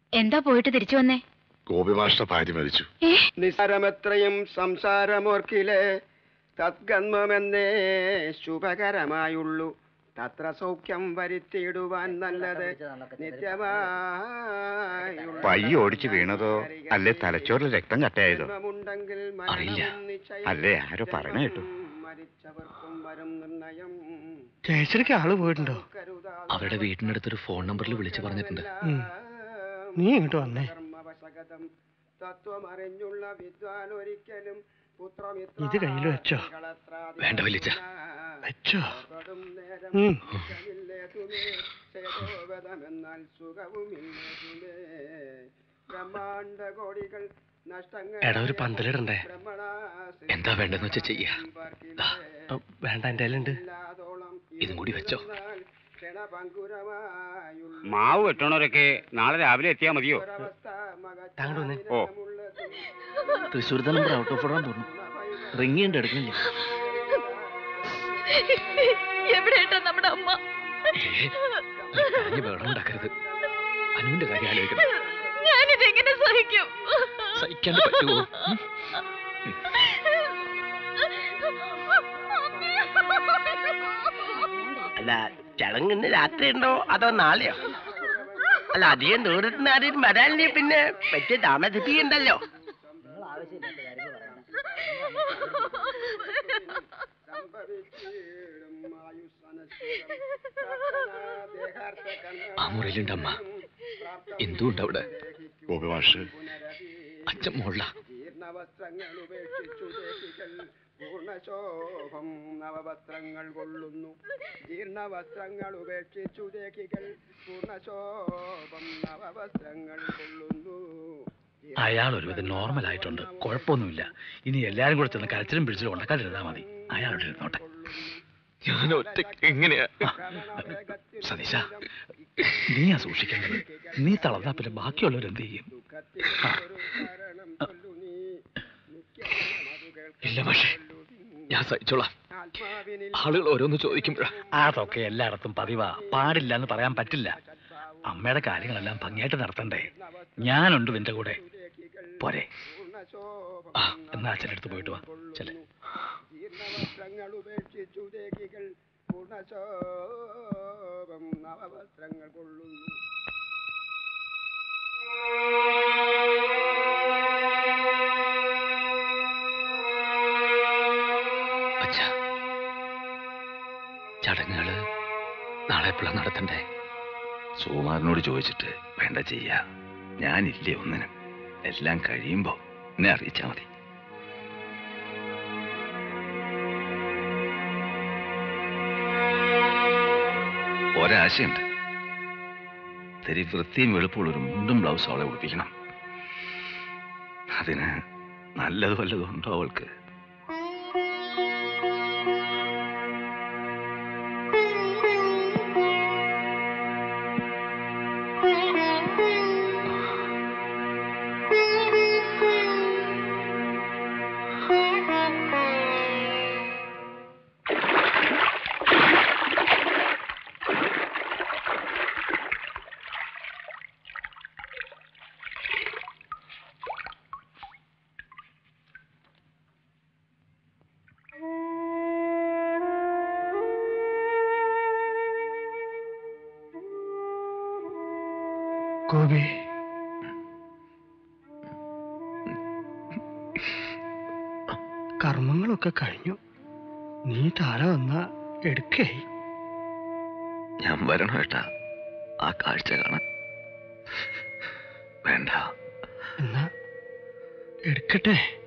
എന്താ പോയിട്ട് തിരിച്ചു വന്നേ ഗോപിമാഷ്ട ഭാര്യ മരിച്ചു ഏ നിസാരമെത്രയും സംസാരമോർക്കിലെ തദ്ഗന്മമെന്നേ ശുഭകരമായുള്ളൂ തത്ര സൗഖ്യം വരുത്തിയിടുവാൻ നല്ലത് നിത്യമായുള്ള പയ്യ ഓടിച്ച് വീണതോ അല്ലേ തലച്ചോറിൽ രക്തം കട്ടയായതോ ജന്മമുണ്ടെങ്കിൽ അറിയില്ല. മരണവും നിശ്ചയം. അല്ലേ ആരോ പറഞ്ഞ കേട്ടു മരിച്ചവർക്കും വരും നിർണയം ചേച്ചിക്ക് ആള് പോയിട്ടുണ്ടോ കരുതാതെ അവരുടെ വീട്ടിനടുത്തൊരു ഫോൺ നമ്പറിൽ വിളിച്ചു പറഞ്ഞിട്ടുണ്ട് ഉം. നീ ഇങ്ങോട്ട് വന്നേ കർമ്മവശകതം തത്വമറിഞ്ഞുള്ള വിദ്വാൻ ഒരിക്കലും ഇത് കയ്യിൽ വെച്ചോ? വേണ്ട വല്യച്ഛ. വെച്ചോ ഉം. എന്നാൽ സുഖവുമില്ലേ ബ്രഹ്മാണ്ട കോടികൾ നഷ്ടങ്ങൾ എടാ ഒരു പന്തലിടണ്ടേ എന്താ വേണ്ടെന്ന് വെച്ചാ ചെയ്യാ ദാ, ഓ, വേണ്ട എന്റെ കയ്യിലുണ്ട് ഇതും കൂടി വെച്ചോ മാവ് വെട്ടണവരൊക്കെ നാളെ രാവിലെ എത്തിയാ മതിയോ താങ്കൾ വന്നേ ഓ Thrissur number out of order തോന്നുന്നു റിങ് ഉണ്ട് എടുക്കുന്നില്ല എവിടെയായിട്ടാ നമ്മുടെ അമ്മ വേണം ഉണ്ടാക്കരുത് അനുവിന്റെ കാര്യം ആലോചിക്കണം ഞാനിതെങ്ങനെ സഹിക്കും സഹിക്കാണ്ട് പറ്റുമോ ഉം? അല്ല ചടങ്ങിന് രാത്രി ഉണ്ടോ അതോ നാളെയോ അല്ല അധികം ദൂരത്തുനിന്ന് ആരും വരാനില്ലേ പിന്നെ പറ്റിയ താമസിപ്പിക്കണ്ടല്ലോ ആ മുറിയിലുണ്ട് അമ്മ എന്തുണ്ട് അവിടെ ഗോപിമാഷ് അച്ഛൻ മോളില ജീർണവസ്ത്രങ്ങൾ ഉപേക്ഷിച്ചു ദേഹികൾ പൂർണ്ണശോഭം നവവസ്ത്രങ്ങൾ കൊള്ളുന്നു ജീർണവസ്ത്രങ്ങൾ ഉപേക്ഷിച്ചു ദേഹികൾ പൂർണ്ണശോഭം നവവസ്ത്രങ്ങൾ കൊള്ളുന്നു അയാൾ ഒരുവിധം നോർമൽ ആയിട്ടുണ്ട് കുഴപ്പമൊന്നുമില്ല ഇനി എല്ലാരും കൂടെ ചെന്ന് കരച്ചിലും പിടിച്ചിലും ഉണ്ടാക്കാതിരുന്നാ മതി അയാളോട് ഇരുന്നോട്ടെ ഞാൻ ഒറ്റ എങ്ങനെയാ സതീശ നീയാ സൂക്ഷിക്കേണ്ടത് നീ തളർന്നാ പിന്നെ ബാക്കിയുള്ളവർ എന്ത് ചെയ്യും ആ. ഇല്ല പക്ഷേ ഞാൻ സഹിച്ചോളാം ആളുകൾ ഓരോന്ന് ചോദിക്കുമ്പോഴാ അതൊക്കെ എല്ലായിടത്തും പതിവാ പാടില്ല എന്ന് പറയാൻ പറ്റില്ല അമ്മയുടെ കാര്യങ്ങളെല്ലാം ഭംഗിയായിട്ട് നടത്തണ്ടേ ഞാനുണ്ട് നിന്റെ കൂടെ പോരെ ആ എന്നാ അച്ഛനടുത്ത് പോയിട്ട് വാ ചെല്ലേ ജീർണവസ്ത്രങ്ങൾ ഉപേക്ഷിച്ചു ദേഹികൾ പൂർണ്ണശോഭം നവവസ്ത്രങ്ങൾ കൊള്ളുന്നു അച്ഛ ചടങ്ങുകള് നാളെ എപ്പോഴാ നടത്തണ്ടേ സുകുമാരനോട് ചോദിച്ചിട്ട് വേണ്ട ചെയ്യാ ഞാനില്ലേ ഒന്നിനും എല്ലാം കഴിയുമ്പോ എന്നെ അറിയിച്ചാ മതി ഒരാശയുണ്ട് ഇത്തിരി വൃത്തിയും വെളുപ്പുള്ള ഒരു മുണ്ടും ബ്ലൗസും അവളെ ഉടുപ്പിക്കണം അതിന് നല്ലത് വല്ലതും ഉണ്ടോ അവൾക്ക് ഗോപി കർമ്മങ്ങളൊക്കെ കഴിഞ്ഞു നീ താഴെ വന്ന എടുക്കേ ഞാൻ വരണോ ഏട്ടാ ആ കാഴ്ച കാണാൻ വേണ്ട എന്നാ എടുക്കട്ടെ